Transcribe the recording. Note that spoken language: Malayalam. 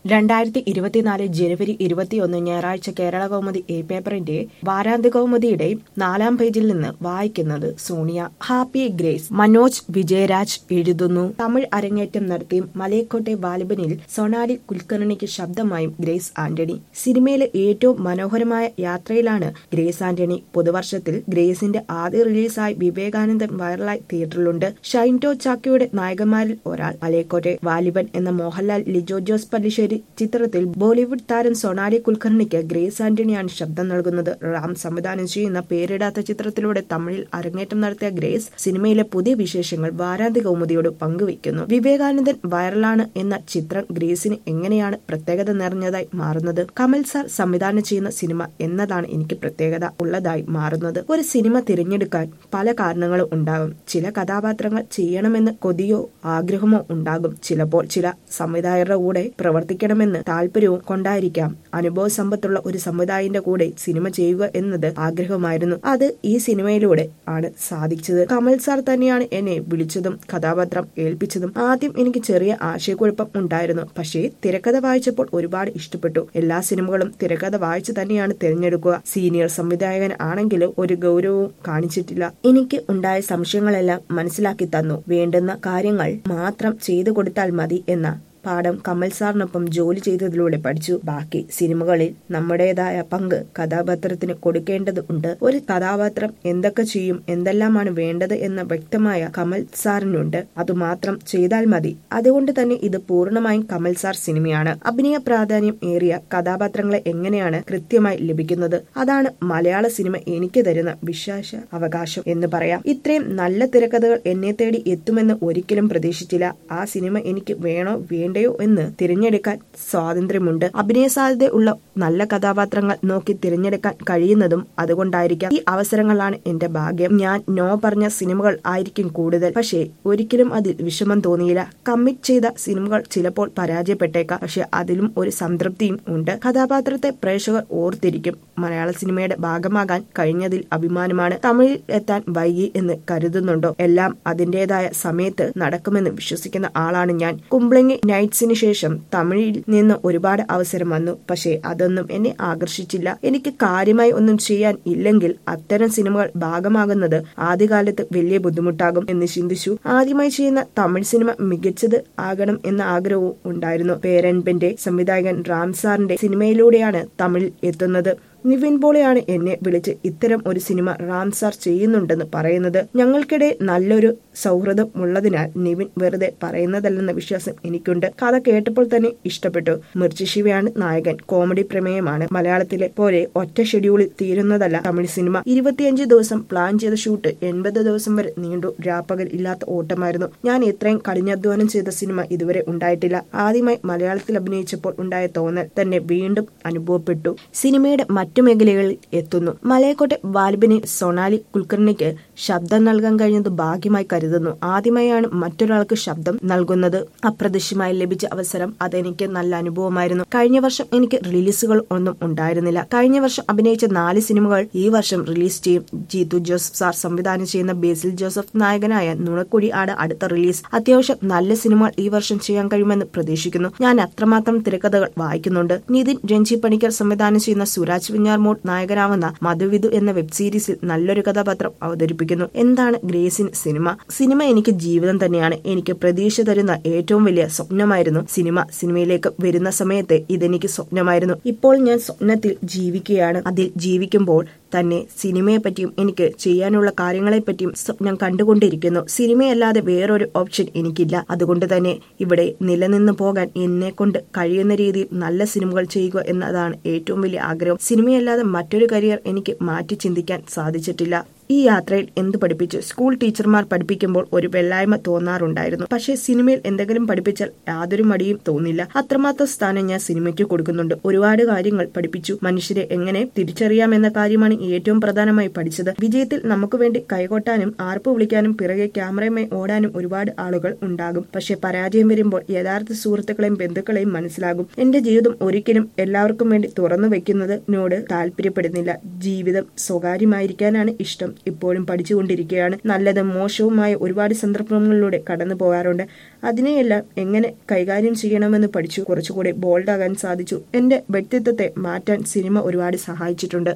രണ്ടായിരത്തി ഇരുപത്തിനാല് ജനുവരി ഇരുപത്തിയൊന്ന് ഞായറാഴ്ച കേരള കൗമുദി എ പേപ്പറിന്റെ വാരാന്ത്യ കൗമുദിയുടെ നാലാം പേജിൽ നിന്ന് വായിക്കുന്നത് സോണിയ ഹാപ്പി ഗ്രേസ് മനോജ് വിജയരാജ് എഴുതുന്നു തമിഴ് അരങ്ങേറ്റം നടത്തിയും മലയക്കോട്ടെ വാലിബനിൽ സൊണാലി കുൽക്കർണിക്ക് ശബ്ദമായും ഗ്രേസ് ആന്റണി സിനിമയിലെ ഏറ്റവും മനോഹരമായ യാത്രയിലാണ് ഗ്രേസ് ആന്റണി പുതുവർഷത്തിൽ ഗ്രേസിന്റെ ആദ്യ റിലീസായി വിവേകാനന്ദൻ വൈറലായി തിയേറ്ററിലുണ്ട് ഷൈൻടോ ചാക്കയുടെ നായകന്മാരിൽ ഒരാൾ മലയക്കോട്ടെ വാലിബൻ എന്ന മോഹൻലാൽ ലിജോ ജോസ് പല്ലിശ്ശേരി ചിത്രത്തിൽ ബോളിവുഡ് താരം സൊണാലി കുൽക്കർണിക്ക് ഗ്രേസ് ആന്റണിയാണ് ശബ്ദം നൽകുന്നത് റാം സംവിധാനം ചെയ്യുന്ന പേരിടാത്ത ചിത്രത്തിലൂടെ തമിഴിൽ അരങ്ങേറ്റം നടത്തിയ ഗ്രേസ് സിനിമയിലെ പുതിയ വിശേഷങ്ങൾ വാരാന്ത്യ കൗമുദിയോട് പങ്കുവയ്ക്കുന്നു വിവേകാനന്ദൻ വൈറലാണ് എന്ന ചിത്രം ഗ്രേസിന് എങ്ങനെയാണ് പ്രത്യേകത നിറഞ്ഞതായി മാറുന്നത് കമൽ സാർ സംവിധാനം ചെയ്യുന്ന സിനിമ എന്നതാണ് എനിക്ക് പ്രത്യേകത ഉള്ളതായി മാറുന്നത് ഒരു സിനിമ തിരഞ്ഞെടുക്കാൻ പല കാരണങ്ങളും ഉണ്ടാകും ചില കഥാപാത്രങ്ങൾ ചെയ്യണമെന്ന് കൊതിയോ ആഗ്രഹമോ ഉണ്ടാകും ചിലപ്പോൾ ചില സംവിധായകരുടെ കൂടെ പ്രവർത്തിക്കണമെന്ന് താല്പര്യവും കൊണ്ടായിരിക്കാം അനുഭവ സമ്പത്തുള്ള ഒരു സംവിധായകന്റെ കൂടെ സിനിമ ചെയ്യുക എന്നത് ആഗ്രഹമായിരുന്നു അത് ഈ സിനിമയിലൂടെ ആണ് സാധിച്ചത് കമൽ സാർ തന്നെയാണ് എന്നെ വിളിച്ചതും കഥാപാത്രം ഏൽപ്പിച്ചതും ആദ്യം എനിക്ക് ചെറിയ ആശയക്കുഴപ്പം ഉണ്ടായിരുന്നു പക്ഷേ തിരക്കഥ വായിച്ചപ്പോൾ ഒരുപാട് ഇഷ്ടപ്പെട്ടു എല്ലാ സിനിമകളും തിരക്കഥ വായിച്ചു തന്നെയാണ് തിരഞ്ഞെടുക്കുക സീനിയർ സംവിധായകൻ ആണെങ്കിലും ഒരു ഗൗരവവും കാണിച്ചിട്ടില്ല എനിക്ക് ഉണ്ടായ സംശയങ്ങളെല്ലാം മനസ്സിലാക്കി തന്നു വേണ്ടുന്ന കാര്യങ്ങൾ മാത്രം ചെയ്തു കൊടുത്താൽ മതി എന്ന പാഠം കമൽ സാറിനൊപ്പം ജോലി ചെയ്തതിലൂടെ പഠിച്ചു ബാക്കി സിനിമകളിൽ നമ്മുടേതായ പങ്ക് കഥാപാത്രത്തിന് കൊടുക്കേണ്ടത് ഉണ്ട് ഒരു കഥാപാത്രം എന്തൊക്കെ ചെയ്യും എന്തെല്ലാമാണ് വേണ്ടത് എന്ന വ്യക്തമായ കമൽ സാറിനുണ്ട് അതുമാത്രം ചെയ്താൽ മതി അതുകൊണ്ട് തന്നെ ഇത് പൂർണ്ണമായും കമൽ സാർ സിനിമയാണ് അഭിനയ പ്രാധാന്യം ഏറിയ കഥാപാത്രങ്ങളെ എങ്ങനെയാണ് കൃത്യമായി ലഭിക്കുന്നത് അതാണ് മലയാള സിനിമ എനിക്ക് തരുന്ന വിശ്വാസ അവകാശം എന്ന് പറയാം ഇത്രയും നല്ല തിരക്കഥകൾ എന്നെ തേടി എത്തുമെന്ന് ഒരിക്കലും പ്രതീക്ഷിച്ചില്ല ആ സിനിമ എനിക്ക് വേണോ വേണ്ടയോ എന്ന് തിരഞ്ഞെടുക്കാൻ സ്വാതന്ത്ര്യമുണ്ട് അഭിനയ സാധ്യത ഉള്ള നല്ല കഥാപാത്രങ്ങൾ നോക്കി തിരഞ്ഞെടുക്കാൻ കഴിയുന്നതും അതുകൊണ്ടായിരിക്കാം ഈ അവസരങ്ങളാണ് എന്റെ ഭാഗ്യം ഞാൻ നോ പറഞ്ഞ സിനിമകൾ ആയിരിക്കും കൂടുതൽ പക്ഷേ ഒരിക്കലും അതിൽ വിഷമം തോന്നിയില്ല കമ്മിറ്റ് ചെയ്ത സിനിമകൾ ചിലപ്പോൾ പരാജയപ്പെട്ടേക്കാം പക്ഷെ അതിലും ഒരു സംതൃപ്തിയും ഉണ്ട് കഥാപാത്രത്തെ പ്രേക്ഷകർ ഓർത്തിരിക്കും മലയാള സിനിമയുടെ ഭാഗമാകാൻ കഴിഞ്ഞതിൽ അഭിമാനമാണ് തമിഴിൽ എത്താൻ വൈകി എന്ന് കരുതുന്നുണ്ടോ എല്ലാം അതിന്റേതായ സമയത്ത് നടക്കുമെന്ന് വിശ്വസിക്കുന്ന ആളാണ് ഞാൻ കുംബ്ലങ്ങി നൈറ്റ്സിന് ശേഷം തമിഴിൽ നിന്ന് ഒരുപാട് അവസരം വന്നു പക്ഷേ അതൊന്നും എന്നെ ആകർഷിച്ചില്ല എനിക്ക് കാര്യമായി ഒന്നും ചെയ്യാൻ ഇല്ലെങ്കിൽ അത്തരം സിനിമകൾ ഭാഗമാകുന്നത് ആദ്യകാലത്ത് വലിയ ബുദ്ധിമുട്ടാകും എന്ന് ചിന്തിച്ചു ആദ്യമായി ചെയ്യുന്ന തമിഴ് സിനിമ മികച്ചത് ആകണം എന്ന ആഗ്രഹവും ഉണ്ടായിരുന്നു പേരൻപന്റെ സംവിധായകൻ റാംസാറിന്റെ സിനിമയിലൂടെയാണ് തമിഴിൽ എത്തുന്നത് നിവിൻ പോളിയാണ് എന്നെ വിളിച്ച് ഇത്തരം ഒരു സിനിമ റാംസാർ ചെയ്യുന്നുണ്ടെന്ന് പറയുന്നത് ഞങ്ങൾക്കിടെ നല്ലൊരു സൗഹൃദം ഉള്ളതിനാൽ നിവിൻ വെറുതെ പറയുന്നതല്ലെന്ന വിശ്വാസം എനിക്കുണ്ട് കഥ കേട്ടപ്പോൾ തന്നെ ഇഷ്ടപ്പെട്ടു മിർച്ചി ശിവയാണ് നായകൻ കോമഡി പ്രമേയമാണ് മലയാളത്തിലെ പോലെ ഒറ്റ ഷെഡ്യൂളിൽ തീരുന്നതല്ല തമിഴ് സിനിമ ഇരുപത്തിയഞ്ച് ദിവസം പ്ലാൻ ചെയ്ത ഷൂട്ട് എൺപത് ദിവസം വരെ നീണ്ടു രാപ്പകൽ ഇല്ലാത്ത ഓട്ടമായിരുന്നു ഞാൻ ഇത്രയും കഠിനാധ്വാനം ചെയ്ത സിനിമ ഇതുവരെ ഉണ്ടായിട്ടില്ല ആദ്യമായി മലയാളത്തിൽ അഭിനയിച്ചപ്പോൾ ഉണ്ടായ തോന്നൽ തന്നെ വീണ്ടും അനുഭവപ്പെട്ടു സിനിമയുടെ മറ്റു മേഖലകളിൽ എത്തുന്നു മലയക്കോട്ടെ വാലിബിന് സൊണാലി കുൽക്കർണിക്ക് ശബ്ദം നൽകാൻ കഴിഞ്ഞത് ഭാഗ്യമായി കരുതുന്നു ആദ്യമായാണ് മറ്റൊരാൾക്ക് ശബ്ദം നൽകുന്നത് അപ്രതീക്ഷിതമായി ലഭിച്ച അവസരം അതെനിക്ക് നല്ല അനുഭവമായിരുന്നു കഴിഞ്ഞ വർഷം എനിക്ക് റിലീസുകൾ ഒന്നും ഉണ്ടായിരുന്നില്ല കഴിഞ്ഞ വർഷം അഭിനയിച്ച നാല് സിനിമകൾ ഈ വർഷം റിലീസ് ചെയ്യും ജീതു ജോസഫ് സാർ സംവിധാനം ചെയ്യുന്ന ബേസിൽ ജോസഫ് നായകനായ നുണക്കുടി ആണ് അടുത്ത റിലീസ് അത്യാവശ്യം നല്ല സിനിമകൾ ഈ വർഷം ചെയ്യാൻ കഴിയുമെന്ന് പ്രതീക്ഷിക്കുന്നു ഞാൻ അത്രമാത്രം തിരക്കഥകൾ വായിക്കുന്നുണ്ട് നിതിൻ രഞ്ജി പണിക്കർ സംവിധാനം ചെയ്യുന്ന സുരാജ് വിഞ്ഞാർമോഡ് നായകനാവുന്ന മധുവിധു എന്ന വെബ് സീരീസിൽ നല്ലൊരു കഥാപാത്രം അവതരിപ്പിക്കുന്നു എന്താണ് ഗ്രേസിൻ സിനിമ സിനിമ എനിക്ക് ജീവിതം തന്നെയാണ് എനിക്ക് പ്രതീക്ഷ തരുന്ന ഏറ്റവും വലിയ സ്വപ്നമായിരുന്നു സിനിമ സിനിമയിലേക്ക് വരുന്ന സമയത്ത് ഇതെനിക്ക് സ്വപ്നമായിരുന്നു ഇപ്പോൾ ഞാൻ സ്വപ്നത്തിൽ ജീവിക്കുകയാണ് അതിൽ ജീവിക്കുമ്പോൾ തന്നെ സിനിമയെ പറ്റിയും എനിക്ക് ചെയ്യാനുള്ള കാര്യങ്ങളെ പറ്റിയും സ്വപ്നം കണ്ടുകൊണ്ടിരിക്കുന്നു സിനിമയല്ലാതെ വേറൊരു ഓപ്ഷൻ എനിക്കില്ല അതുകൊണ്ട് തന്നെ ഇവിടെ നിലനിന്ന് പോകാൻ എന്നെ കൊണ്ട് കഴിയുന്ന രീതിയിൽ നല്ല സിനിമകൾ ചെയ്യുക എന്നതാണ് ഏറ്റവും വലിയ ആഗ്രഹം സിനിമയല്ലാതെ മറ്റൊരു കരിയർ എനിക്ക് മാറ്റി ചിന്തിക്കാൻ സാധിച്ചിട്ടില്ല ഈ യാത്രയിൽ എന്ത് പഠിപ്പിച്ചു സ്കൂൾ ടീച്ചർമാർ പഠിപ്പിക്കുമ്പോൾ ഒരു വെള്ളായ്മ തോന്നാറുണ്ടായിരുന്നു പക്ഷേ സിനിമയിൽ എന്തെങ്കിലും പഠിപ്പിച്ചാൽ യാതൊരു മടിയും തോന്നില്ല അത്രമാത്രം സ്ഥാനം ഞാൻ സിനിമയ്ക്ക് കൊടുക്കുന്നുണ്ട് ഒരുപാട് കാര്യങ്ങൾ പഠിപ്പിച്ചു മനുഷ്യരെ എങ്ങനെ തിരിച്ചറിയാമെന്ന കാര്യമാണ് ഏറ്റവും പ്രധാനമായി പഠിച്ചത് വിജയത്തിൽ നമുക്ക് വേണ്ടി കൈകൊട്ടാനും ആർപ്പ് വിളിക്കാനും പിറകെ ക്യാമറയുമായി ഓടാനും ഒരുപാട് ആളുകൾ ഉണ്ടാകും പക്ഷെ പരാജയം വരുമ്പോൾ യഥാർത്ഥ സുഹൃത്തുക്കളെയും ബന്ധുക്കളെയും മനസ്സിലാകും എന്റെ ജീവിതം ഒരിക്കലും എല്ലാവർക്കും വേണ്ടി തുറന്നു വെക്കുന്നതിനോട് താല്പര്യപ്പെടുന്നില്ല ജീവിതം സ്വകാര്യമായിരിക്കാനാണ് ഇഷ്ടം ഇപ്പോഴും പഠിച്ചുകൊണ്ടിരിക്കുകയാണ് നല്ലതും മോശവുമായ ഒരുപാട് സന്ദർഭങ്ങളിലൂടെ കടന്നു പോകാറുണ്ട് അതിനെയെല്ലാം എങ്ങനെ കൈകാര്യം ചെയ്യണമെന്ന് പഠിച്ചു കുറച്ചുകൂടി ബോൾഡ് ആകാൻ സാധിച്ചു എന്റെ വ്യക്തിത്വത്തെ മാറ്റാൻ സിനിമ ഒരുപാട് സഹായിച്ചിട്ടുണ്ട്